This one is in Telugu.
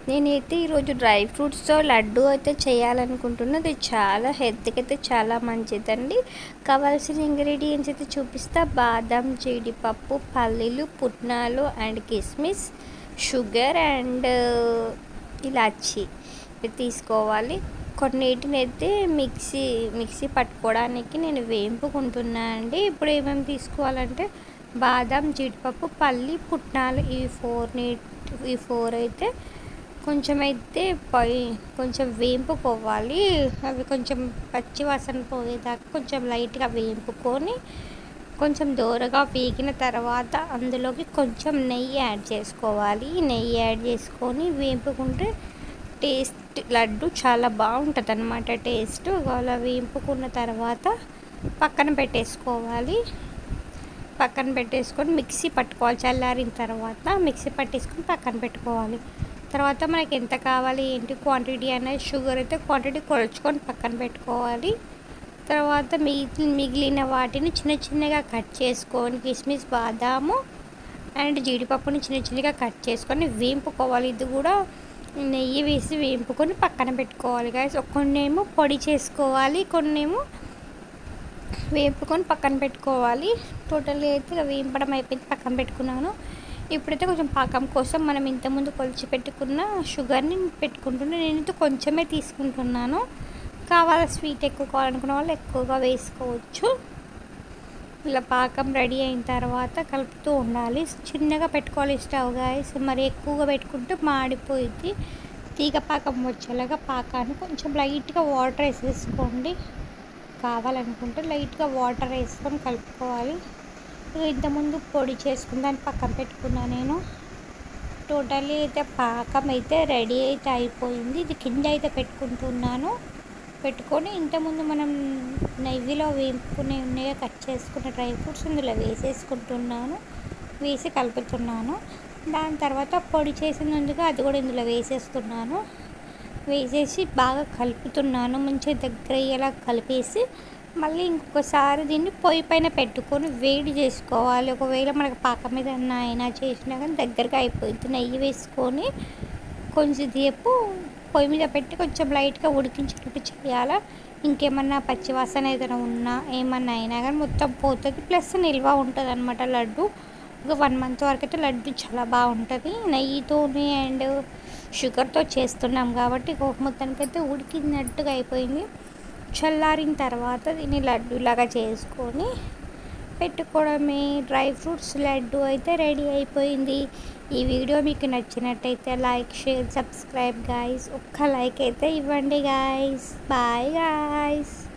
నేనైతే ఈరోజు డ్రై ఫ్రూట్స్తో లడ్డు అయితే చేయాలనుకుంటున్నా అది చాలా హెల్త్కి అయితే చాలా మంచిదండి కావాల్సిన ఇంగ్రీడియంట్స్ అయితే చూపిస్తా బాదం జీడిపప్పు పల్లీలు పుట్నాలు అండ్ కిస్మిస్ షుగర్ అండ్ ఇలాచి ఇవి తీసుకోవాలి కొన్నిటిని అయితే మిక్సీ మిక్సీ పట్టుకోవడానికి నేను వేంపుకుంటున్నా అండి ఇప్పుడు ఏమేమి తీసుకోవాలంటే బాదం జీడిపప్పు పల్లి పుట్నాలు ఈ ఫోర్ ఈ ఫోర్ అయితే కొంచెం అయితే పొయ్యి కొంచెం వేంపుకోవాలి అవి కొంచెం పచ్చి వాసన పోయేదాకా కొంచెం లైట్గా వేంపుకొని కొంచెం దూరగా వేగిన తర్వాత అందులోకి కొంచెం నెయ్యి యాడ్ చేసుకోవాలి నెయ్యి యాడ్ చేసుకొని వేపుకుంటే టేస్ట్ లడ్డు చాలా బాగుంటుంది అనమాట టేస్ట్ అలా వేపుకున్న తర్వాత పక్కన పెట్టేసుకోవాలి పక్కన పెట్టేసుకొని మిక్సీ పట్టుకోవాలి చల్లారిన తర్వాత మిక్సీ పట్టేసుకొని పక్కన పెట్టుకోవాలి తర్వాత మనకి ఎంత కావాలి ఏంటి క్వాంటిటీ అనేది షుగర్ అయితే క్వాంటిటీ కొలుచుకొని పక్కన పెట్టుకోవాలి తర్వాత మిగిలి మిగిలిన వాటిని చిన్న చిన్నగా కట్ చేసుకొని కిస్మిస్ బాదాము అండ్ జీడిపప్పుని చిన్న చిన్నగా కట్ చేసుకొని వేంపుకోవాలి ఇది కూడా నెయ్యి వేసి వేంపుకొని పక్కన పెట్టుకోవాలి గాయస్ కొన్నేమో పొడి చేసుకోవాలి కొన్నేమో వేపుకొని పక్కన పెట్టుకోవాలి టోటల్గా అయితే వేంపడం అయిపోయింది పక్కన పెట్టుకున్నాను ఇప్పుడైతే కొంచెం పాకం కోసం మనం ఇంతకుముందు కొలిచి పెట్టుకున్న షుగర్ని పెట్టుకుంటున్నా నేనైతే కొంచెమే తీసుకుంటున్నాను కావాల స్వీట్ ఎక్కువ కావాలనుకున్న వాళ్ళు ఎక్కువగా వేసుకోవచ్చు ఇలా పాకం రెడీ అయిన తర్వాత కలుపుతూ ఉండాలి చిన్నగా పెట్టుకోవాలి స్టవ్ గాయస్ మరి ఎక్కువగా పెట్టుకుంటే మాడిపోయింది తీగ పాకం వచ్చేలాగా పాకాన్ని కొంచెం లైట్గా వాటర్ వేసేసుకోండి కావాలనుకుంటే లైట్గా వాటర్ వేసుకొని కలుపుకోవాలి ఇంతకుముందు పొడి చేసుకుని దాన్ని పక్కన పెట్టుకున్నా నేను టోటల్లీ అయితే పాకం అయితే రెడీ అయితే అయిపోయింది ఇది కింద అయితే పెట్టుకుంటున్నాను పెట్టుకొని ఇంతకుముందు మనం నెయ్యిలో వేపుకునే ఉన్నాయో కట్ చేసుకున్న డ్రై ఫ్రూట్స్ ఇందులో వేసేసుకుంటున్నాను వేసి కలుపుతున్నాను దాని తర్వాత పొడి చేసినందుకు అది కూడా ఇందులో వేసేస్తున్నాను వేసేసి బాగా కలుపుతున్నాను మంచిగా దగ్గర అయ్యేలా కలిపేసి మళ్ళీ ఇంకొకసారి దీన్ని పొయ్యి పైన పెట్టుకొని వేడి చేసుకోవాలి ఒకవేళ మనకు పాక మీద అన్న అయినా చేసినా కానీ దగ్గరగా అయిపోయింది నెయ్యి వేసుకొని కొంచెం సేపు పొయ్యి మీద పెట్టి కొంచెం లైట్గా ఉడికించేటట్టు చేయాలా ఇంకేమన్నా పచ్చివాసన ఏదైనా ఉన్నా ఏమన్నా అయినా కానీ మొత్తం పోతుంది ప్లస్ నిల్వ ఉంటుంది అనమాట లడ్డు ఒక వన్ మంత్ వరకు అయితే లడ్డు చాలా బాగుంటుంది నెయ్యితోని అండ్ షుగర్తో చేస్తున్నాం కాబట్టి మొత్తానికి అయితే ఉడికినట్టుగా అయిపోయింది చల్లారిన తర్వాత దీన్ని లడ్డు లాగా చేసుకొని పెట్టుకోవడమే డ్రై ఫ్రూట్స్ లడ్డు అయితే రెడీ అయిపోయింది ఈ వీడియో మీకు నచ్చినట్టయితే లైక్ షేర్ సబ్స్క్రైబ్ గాయస్ ఒక్క లైక్ అయితే ఇవ్వండి గాయస్ బాయ్ గాయస్